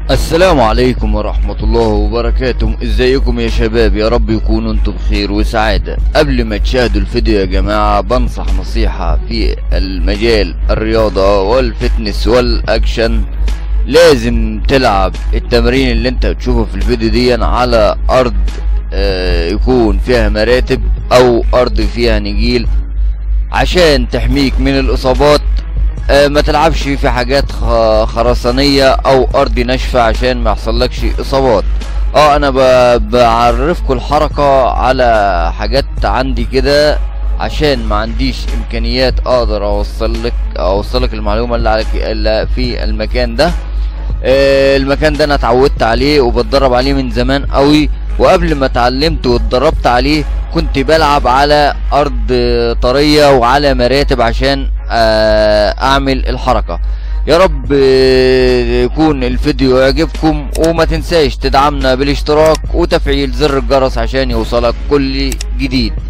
السلام عليكم ورحمة الله وبركاته ازيكم يا شباب يا رب يكونوا انتم بخير وسعادة قبل ما تشاهدوا الفيديو يا جماعة بنصح نصيحة في المجال الرياضة والفتنس والاكشن لازم تلعب التمرين اللي انت بتشوفه في الفيديو دي على ارض آه، يكون فيها مراتب او ارض فيها نجيل عشان تحميك من الاصابات آه، ما تلعبش في حاجات خ- خرسانية او ارض ناشفة عشان ما يحصلكش اصابات اه انا ب- بعرفكم الحركة على حاجات عندي كده عشان ما عنديش امكانيات اقدر اوصل لك اوصل لك المعلومة اللي عليك اللي في المكان ده آه، المكان ده انا اتعودت عليه وبتدرب عليه من زمان قوي وقبل ما اتعلمت واتدربت عليه كنت بلعب على ارض آه، طرية وعلى مراتب عشان آه، اعمل الحركة يا رب آه، يكون الفيديو يعجبكم وما تنساش تدعمنا بالاشتراك وتفعيل زر الجرس عشان يوصلك كل جديد